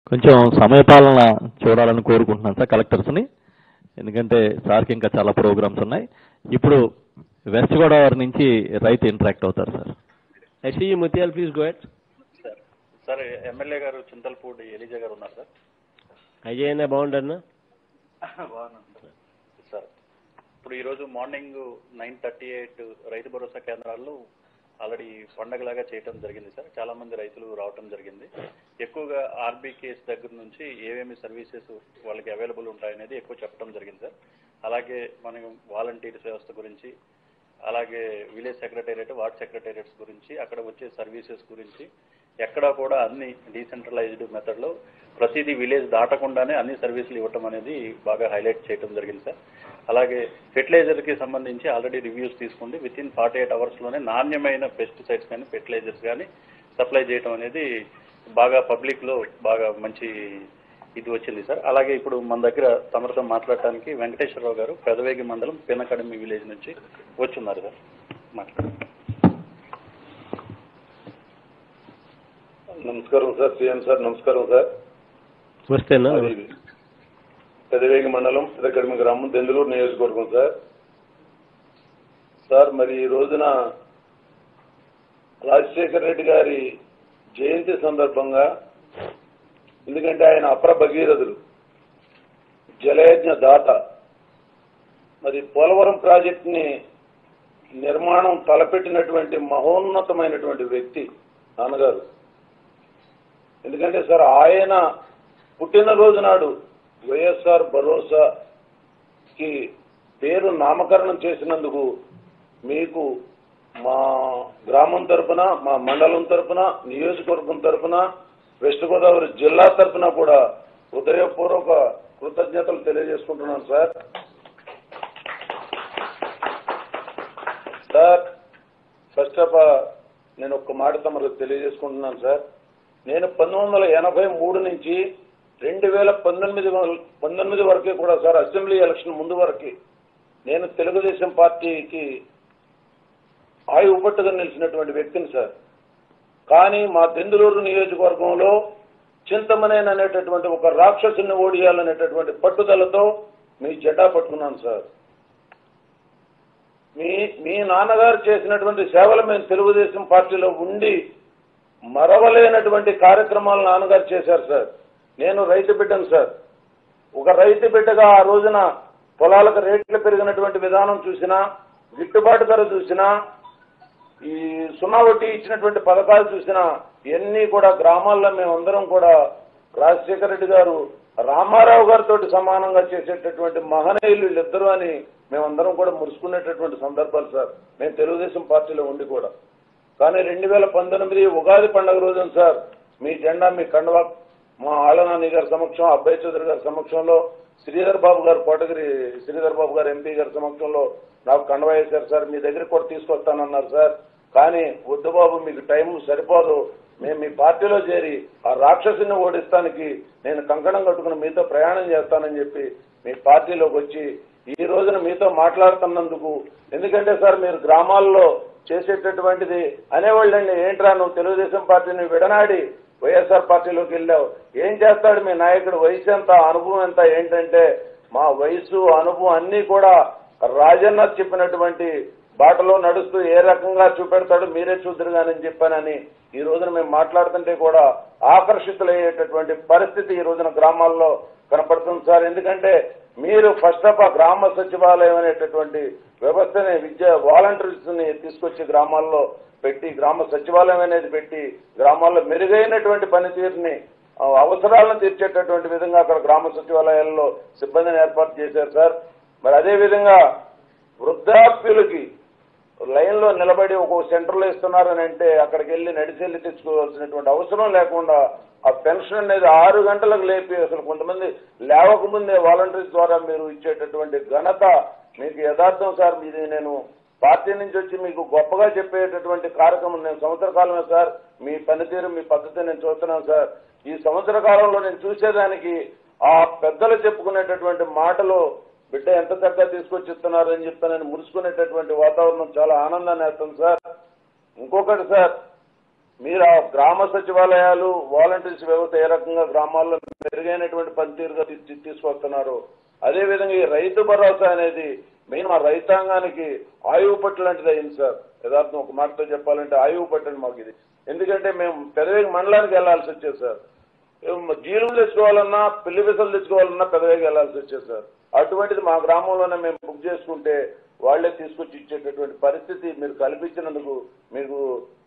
కొంచెం సమయపాలన చూడాలని కోరుకుంటున్నాను సార్ కలెక్టర్స్ని ఎందుకంటే సార్కి ఇంకా చాలా ప్రోగ్రామ్స్ ఉన్నాయి ఇప్పుడు వెస్ట్ గోదావరి నుంచి రైతు ఇంటరాక్ట్ అవుతారు sir I see Mutyal please go ahead sir sir MLA గారు చింతలపూడి ఎలిజా గారు ఉన్నారు సార్ అజయ్ అన్న బాగుంటారన్నా బాగున్నాను సార్ సార్ ఇప్పుడు ఈరోజు మార్నింగ్ నైన్ థర్టీ ఎయిట్ రైతు భరోసా కేంద్రాల్లో ఆల్రెడీ పండగలాగా చేయటం జరిగింది సార్ చాలా మంది రైతులు రావటం జరిగింది ఎక్కువగా ఆర్బీకేస్ దగ్గర నుంచి ఏమేమి సర్వీసెస్ వాళ్ళకి అవైలబుల్ ఉంటాయనేది ఎక్కువ చెప్పడం జరిగింది సార్ అలాగే మనం వాలంటీర్స్ వ్యవస్థ గురించి అలాగే విలేజ్ సెక్రటేరియట్ వార్డ్ సెక్రటేరియట్స్ గురించి అక్కడ వచ్చే సర్వీసెస్ గురించి ఎక్కడా కూడా అన్ని డీసెంట్రలైజ్డ్ మెథడ్లో ప్రతిదీ విలేజ్ దాటకుండానే అన్ని సర్వీసులు ఇవ్వటం అనేది బాగా హైలైట్ చేయడం జరిగింది సార్ అలాగే ఫెర్టిలైజర్కి సంబంధించి ఆల్రెడీ రివ్యూస్ తీసుకుంది విత్ ఇన్ ఫార్టీ ఎయిట్ అవర్స్లోనే నాణ్యమైన పెస్టిసైడ్స్ కానీ ఫెర్టిలైజర్స్ కానీ సప్లై చేయడం అనేది బాగా పబ్లిక్లో బాగా మంచి ఇది వచ్చింది సార్ అలాగే ఇప్పుడు మన దగ్గర తమరితో మాట్లాడటానికి వెంకటేశ్వరరావు గారు పెదవేగి మండలం పినకడమి విలేజ్ నుంచి వచ్చున్నారు సార్ మాట్లాడండి నమస్కారం సార్ సీఎం సార్ నమస్కారం సార్ వస్తేనా అది పెదవేగి మండలం పెదకడిమి గ్రామం దెందులూరు నియోజకవర్గం సార్ సార్ మరి ఈ రోజున రాజశేఖర రెడ్డి గారి జయంతి సందర్భంగా ఎందుకంటే ఆయన అప్ర భగీరథుడు జలయజ్ఞ దాత మరి పోలవరం ప్రాజెక్టుని నిర్మాణం తలపెట్టినటువంటి మహోన్నతమైనటువంటి వ్యక్తి నాన్నగారు ఎందుకంటే సార్ ఆయన పుట్టినరోజు నాడు వైఎస్ఆర్ భరోసాకి పేరు నామకరణం చేసినందుకు మీకు మా గ్రామం తరపున మా మండలం తరపున నియోజకవర్గం తరపున వెస్ట్ గోదావరి జిల్లా తరపున కూడా హృదయపూర్వక కృతజ్ఞతలు తెలియజేసుకుంటున్నాను sir sir first of all నేను ఒక్క మాట తమకు తెలియజేసుకుంటున్నాను సార్ నేను పంతొమ్మిది వందల ఎనభై మూడు నుంచి రెండు వేల పంతొమ్మిది వర- పంతొమ్మిది వరకే కూడా సార్ అసెంబ్లీ ఎలక్షన్ ముందు వరకు నేను తెలుగుదేశం పార్టీకి ఆయు ఉపట్టుగా నిలిచినటువంటి వ్యక్తిని సార్ కానీ మా దెందులూరు నియోజకవర్గంలో చింతమనేని అనేటటువంటి ఒక రాక్షసుని ఓడియాలనేటటువంటి పట్టుదలతో మీ జెండా పట్టుకున్నాను సార్ మీ మీ నాన్నగారు చేసినటువంటి సేవలు మేము తెలుగుదేశం పార్టీలో ఉండి మరవలేనటువంటి కార్యక్రమాలు నాన్నగారు చేశారు సార్ నేను రైతు బిడ్డను సార్ ఒక రైతు బిడ్డగా ఆ రోజున పొలాలకు రేట్లు పెరిగినటువంటి విధానం చూసినా గిట్టుబాటు ధర చూసినా ఈ సున్నా వడ్డీ ఇచ్చినటువంటి పథకాలు చూసినా ఇవన్నీ కూడా గ్రామాల్లో మేమందరం కూడా రాజశేఖర రెడ్డి గారు రామారావు గారితో సమానంగా చేసేటటువంటి మహనీయులు వీళ్ళిద్దరూ అని మేమందరం కూడా మురుసుకునేటటువంటి సందర్భాలు సార్ మేము తెలుగుదేశం పార్టీలో ఉండి కూడా కానీ రెండు వేల పంతొమ్మిది ఉగాది పండుగ రోజున సార్ మీ జెండా మీ కండవా మా ఆలనాని గారి సమక్షం అబ్బాయి చౌదరి గారి సమక్షంలో శ్రీధర్ బాబు గారు కోటగిరి శ్రీధర్ బాబు గారు ఎంపీ గారి సమక్షంలో నాకు కండవా వేశారు సార్ మీ దగ్గరికి కూడా తీసుకొస్తానన్నారు సార్ కానీ వద్దు బాబు మీకు టైం సరిపోదు మేము మీ పార్టీలో చేరి ఆ రాక్షసుని ఓడిస్తానికి నేను కంకణం కట్టుకుని మీతో ప్రయాణం చేస్తానని చెప్పి మీ పార్టీలోకి వచ్చి ఈ రోజున మీతో మాట్లాడుతున్నందుకు ఎందుకంటే సార్ మీరు గ్రామాల్లో చేసేటటువంటిది అనేవాళ్ళండి ఏంట్రా నువ్వు తెలుగుదేశం పార్టీని విడనాడి వైఎస్ఆర్ పార్టీలోకి వెళ్ళావు ఏం చేస్తాడు మీ నాయకుడు వయసు ఎంత అనుభవం ఎంత ఏంటంటే మా వయసు అనుభవం అన్నీ కూడా రాజన్న చెప్పినటువంటి బాటలో నడుస్తూ ఏ రకంగా చూపెడతాడు మీరే చూద్దరు కానీ చెప్పానని ఈ రోజున మేము మాట్లాడుతుంటే కూడా ఆకర్షితులయ్యేటటువంటి పరిస్థితి ఈ రోజున గ్రామాల్లో కనపడుతుంది సార్ ఎందుకంటే మీరు ఫస్ట్ ఆఫ్ ఆ గ్రామ సచివాలయం అనేటటువంటి వ్యవస్థని విద్య వాలంటీర్స్ ని తీసుకొచ్చి గ్రామాల్లో పెట్టి గ్రామ సచివాలయం అనేది పెట్టి గ్రామాల్లో మెరుగైనటువంటి పనితీరుని ఆ, అవసరాలను తీర్చేటటువంటి విధంగా అక్కడ గ్రామ సచివాలయాల్లో సిబ్బందిని ఏర్పాటు చేశారు సార్ మరి అదే విధంగా వృద్ధాప్యులకి లైన్ లో నిలబడి ఒక సెంటర్ లో ఇస్తున్నారని అంటే అక్కడికి వెళ్ళి నడిచెళ్ళి తెచ్చుకోవాల్సినటువంటి అవసరం లేకుండా ఆ పెన్షన్ అనేది ఆరు గంటలకు లేపి అసలు కొంతమంది లేవకముందే వాలంటీర్స్ ద్వారా మీరు ఇచ్చేటటువంటి ఘనత మీకు యథార్థం సార్ ఇది నేను పార్టీ నుంచి వచ్చి మీకు గొప్పగా చెప్పేటటువంటి కార్యక్రమం నేను సంవత్సర కాలమే సార్ మీ పనితీరు మీ పద్ధతి నేను చూస్తున్నాను సార్ ఈ సంవత్సర కాలంలో నేను చూసేదానికి ఆ పెద్దలు చెప్పుకునేటటువంటి మాటలు బిడ్డ ఎంత చక్కగా తీసుకొచ్చి ఇస్తున్నారు అని చెప్పి నేను మురుసుకునేటటువంటి వాతావరణం చాలా ఆనందాన్ని వేస్తుంది సార్ ఇంకొకటి సార్ మీరు ఆ గ్రామ సచివాలయాలు వాలంటీర్స్ వ్యవస్థ ఏ రకంగా గ్రామాల్లో మెరుగైనటువంటి పనితీరుగా తీ- తీసుకొస్తున్నారు అదేవిధంగా ఈ రైతు భరోసా అనేది మెయిన్ మా రైతాంగానికి ఆయువు పట్టు లాంటిది అయింది సార్ యథార్థం ఒక మాటతో చెప్పాలంటే ఆయువు పట్టండి మాకు ఇది ఎందుకంటే మేము పెదవేగి మండలానికి వెళ్లాల్సి వచ్చేది సార్ జీలులు తెచ్చుకోవాలన్నా పిల్లి విసలు తెచ్చుకోవాలన్నా పెదవేగి వెళ్లాల్సి వచ్చేది సార్ అటువంటిది మా గ్రామంలోనే మేము బుక్ చేసుకుంటే వాళ్లే తీసుకొచ్చి ఇచ్చేటటువంటి పరిస్థితి మీరు కల్పించినందుకు మీకు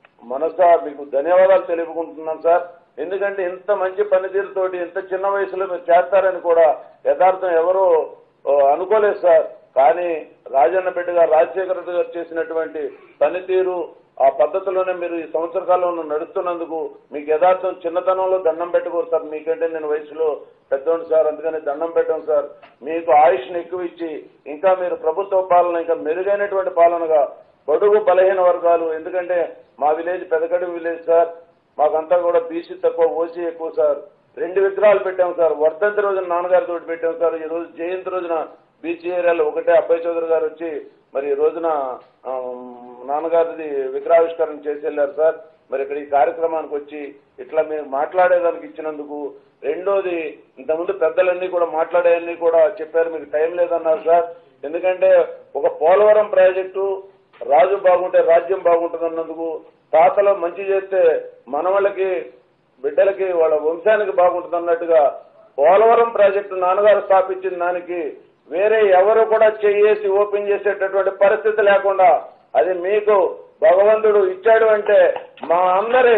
మనసా మీకు ధన్యవాదాలు తెలుపుకుంటున్నాను సార్ ఎందుకంటే ఇంత మంచి పనితీరుతోటి ఇంత చిన్న వయసులో మీరు చేస్తారని కూడా యథార్థం ఎవరూ ఓ, అనుకోలేదు సార్ కానీ రాజన్న బిడ్డ గారు రాజశేఖర రెడ్డి గారు చేసినటువంటి పనితీరు ఆ పద్ధతిలోనే మీరు ఈ సంవత్సర కాలంలో నడుస్తున్నందుకు మీకు యథార్థం చిన్నతనంలో దండం పెట్టుకోరు సార్ మీకంటే నేను వయసులో పెద్దోండి సార్ అందుకని దండం పెట్టాం సార్ మీకు ఆయుష్ని ఎక్కువ ఇచ్చి ఇంకా మీరు ప్రభుత్వ పాలన ఇంకా మెరుగైనటువంటి పాలనగా బడుగు బలహీన వర్గాలు ఎందుకంటే మా విలేజ్ పెదకడి విలేజ్ సార్ మాకంతా కూడా బీసీ తక్కువ ఓసీ ఎక్కువ సార్ రెండు విగ్రహాలు పెట్టాం సార్ వర్ధంతి రోజున నాన్నగారితో పెట్టాం సార్ ఈ రోజు జయంతి రోజున బీచ్ ఏరియాలో ఒకటే అబ్బాయి చౌదరి గారు వచ్చి మరి ఈ రోజున ఆ, నాన్నగారిది విగ్రహావిష్కరణ చేసి వెళ్ళారు సార్ మరి ఇక్కడ ఈ కార్యక్రమానికి వచ్చి ఇట్లా మీరు మాట్లాడేదానికి ఇచ్చినందుకు రెండోది ఇంతకుముందు పెద్దలన్నీ కూడా మాట్లాడేవన్నీ కూడా చెప్పారు మీకు టైం లేదన్నారు సార్ ఎందుకంటే ఒక పోలవరం ప్రాజెక్టు రాజు బాగుంటే రాజ్యం బాగుంటుంది అన్నందుకు తాతలో మంచి చేస్తే మనవళ్ళకి బిడ్డలకి వాళ్ళ వంశానికి బాగుంటుంది అన్నట్టుగా పోలవరం ప్రాజెక్టు నాన్నగారు స్థాపించిన దానికి వేరే ఎవరు కూడా చేసి ఓపెన్ చేసేటటువంటి పరిస్థితి లేకుండా అది మీకు భగవంతుడు ఇచ్చాడు అంటే మా అందరి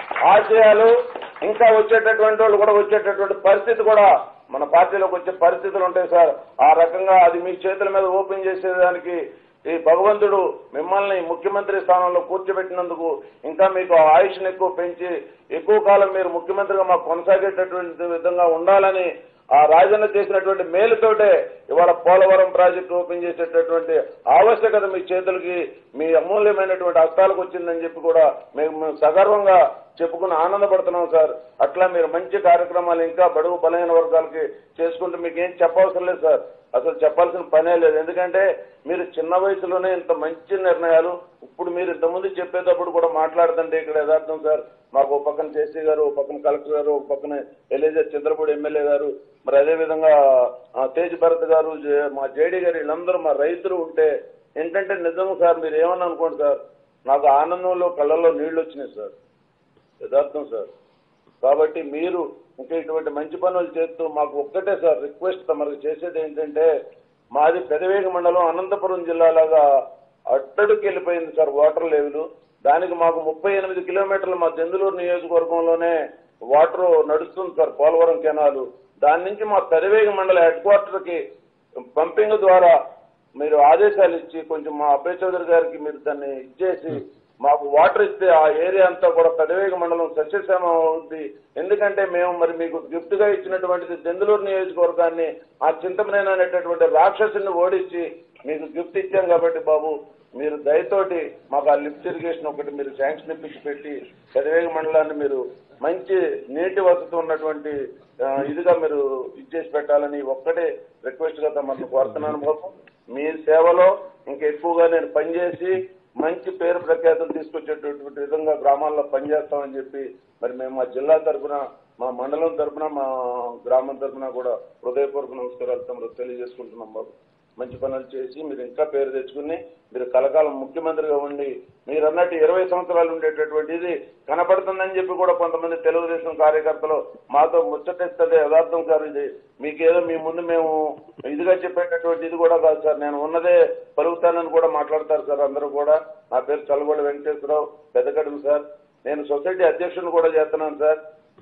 ఆశయాలు ఇంకా వచ్చేటటువంటి వాళ్ళు కూడా వచ్చేటటువంటి పరిస్థితి కూడా మన పార్టీలోకి వచ్చే పరిస్థితులు ఉంటాయి సార్ ఆ రకంగా అది మీ చేతుల మీద ఓపెన్ చేసేదానికి ఈ భగవంతుడు మిమ్మల్ని ముఖ్యమంత్రి స్థానంలో కూర్చోబెట్టినందుకు ఇంకా మీకు ఆయుష్ని ఎక్కువ పెంచి ఎక్కువ కాలం మీరు ముఖ్యమంత్రిగా మాకు కొనసాగేటటువంటి విధంగా ఉండాలని ఆ రాజన్న చేసినటువంటి మేలుతోటే ఇవాళ పోలవరం ప్రాజెక్టు ఓపెన్ చేసేటటువంటి ఆవశ్యకత మీ చేతులకి మీ అమూల్యమైనటువంటి హస్తాలకు వచ్చిందని చెప్పి కూడా మేము మేము సగర్వంగా చెప్పుకుని ఆనందపడుతున్నాం సార్ అట్లా మీరు మంచి కార్యక్రమాలు ఇంకా బడుగు బలహీన వర్గాలకి చేసుకుంటూ మీకు ఏం చెప్పవసరం లేదు సార్ అసలు చెప్పాల్సిన పనే లేదు ఎందుకంటే మీరు చిన్న వయసులోనే ఇంత మంచి నిర్ణయాలు ఇప్పుడు మీరు ఇంతకుముందు చెప్పేటప్పుడు కూడా మాట్లాడుతుంటే ఇక్కడ యథార్థం సార్ మాకు ఒక పక్కన జేసీ గారు ఒక పక్కన కలెక్టర్ గారు ఒక పక్కన ఎలిజర్ చంద్రపూడి ఎమ్మెల్యే గారు మరి అదేవిధంగా ఆ, తేజ్ భరత్ గారు జే- మా జేడీ గారు వీళ్ళందరూ మా రైతులు ఉంటే ఏంటంటే నిజం సార్ మీరు ఏమన్నా అనుకోండి సార్ నాకు ఆనందంలో కళ్ళల్లో నీళ్లు వచ్చినాయి సార్ యథార్థం సార్ కాబట్టి మీరు ఇంకా ఇటువంటి మంచి పనులు చేస్తూ మాకు ఒక్కటే సార్ రిక్వెస్ట్ తమకు చేసేది ఏంటంటే మాది పెదవేగ మండలం అనంతపురం జిల్లాలాగా అట్టడికి వెళ్ళిపోయింది సార్ వాటర్ లెవెల్ దానికి మాకు ముప్పై ఎనిమిది కిలోమీటర్లు మా దెందులూరు నియోజకవర్గంలోనే వాటర్ నడుస్తుంది సార్ పోలవరం కెనాలు దాని నుంచి మా పెదవేగ మండల హెడ్ క్వార్టర్ కి పంపింగ్ ద్వారా మీరు ఆదేశాలు ఇచ్చి కొంచెం మా అభయ్ చౌదరి గారికి మీరు దాన్ని ఇచ్చేసి మాకు వాటర్ ఇస్తే ఆ ఏరియా అంతా కూడా పెదవేగ మండలం సస్యశ్యామ అవుద్ది ఎందుకంటే మేము మరి మీకు గిఫ్ట్ గా ఇచ్చినటువంటిది దెందులూరు నియోజకవర్గాన్ని ఆ చింతమనేని అనేటటువంటి రాక్షసుని ఓడించి మీకు గిఫ్ట్ ఇచ్చాం కాబట్టి బాబు మీరు దయతోటి మాకు ఆ లిఫ్ట్ ఇరిగేషన్ ఒకటి మీరు శాంక్షన్ ఇప్పించి పెట్టి పెదవేగ మండలాన్ని మీరు మంచి నీటి వసతి ఉన్నటువంటి ఆ, ఇదిగా మీరు ఇచ్చేసి పెట్టాలని ఒక్కటే రిక్వెస్ట్ గా తమను కోరుతున్నాను బాబు మీ సేవలో ఇంకా ఎక్కువగా నేను పనిచేసి మంచి పేరు ప్రఖ్యాతులు తీసుకొచ్చేటటువంటి విధంగా గ్రామాల్లో పనిచేస్తామని చెప్పి మరి మేము మా జిల్లా తరఫున మా మండలం తరఫున మా గ్రామం తరఫున కూడా హృదయపూర్వక నమస్కారాలు తమరు తెలియజేసుకుంటున్నాం బాబు మంచి పనులు చేసి మీరు ఇంకా పేరు తెచ్చుకుని మీరు కలకాలం ముఖ్యమంత్రిగా ఉండి మీరు అన్నట్టు ఇరవై సంవత్సరాలు ఉండేటటువంటి ఇది కనపడుతుందని చెప్పి కూడా కొంతమంది తెలుగుదేశం కార్యకర్తలు మాతో ముచ్చటిస్తుంది యథార్థం సార్ ఇది మీకేదో మీ ముందు మేము ఇదిగా చెప్పేటటువంటి ఇది కూడా కాదు సార్ నేను ఉన్నదే పలుకుతానని కూడా మాట్లాడతారు సార్ అందరూ కూడా నా పేరు చల్లగొండ వెంకటేశ్వరరావు పెద్దకడుగు సార్ నేను సొసైటీ అధ్యక్షుని కూడా చేస్తున్నాను సార్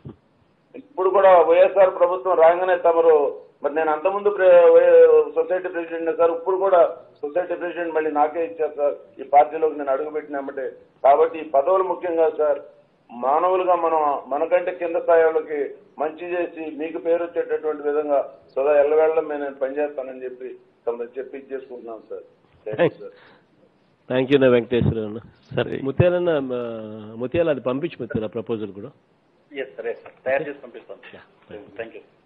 ఇప్పుడు కూడా వైఎస్ఆర్ ప్రభుత్వం రాగానే తమరు మరి నేను అంతకుముందు ప్రె- వై- సొసైటీ ప్రెసిడెంట్ సార్ ఇప్పుడు కూడా సొసైటీ ప్రెసిడెంట్ మళ్ళీ నాకే ఇచ్చారు సార్ ఈ పార్టీలోకి నేను అడుగుపెట్టినామంటే కాబట్టి ఈ పదవులు ముఖ్యంగా సార్ మానవులుగా మనం మనకంటే కింద స్థాయి వాళ్ళకి మంచి చేసి మీకు పేరు వచ్చేటటువంటి విధంగా సదా ఎల్లవేళ్ళ నేను పనిచేస్తానని చెప్పి తమరు చెప్పి ఇచ్చేసుకుంటున్నాను sir thank you sir thank you నా వెంకటేశ్వర అన్న సరే ముత్యాలన్న ఆ, ముత్యాల అది పంపించు ముత్యాల ప్రపోజల్ కూడా ఎస్ సరే సార్ తయారు చేసి పంపిస్తాను థ్యాంక్ యూ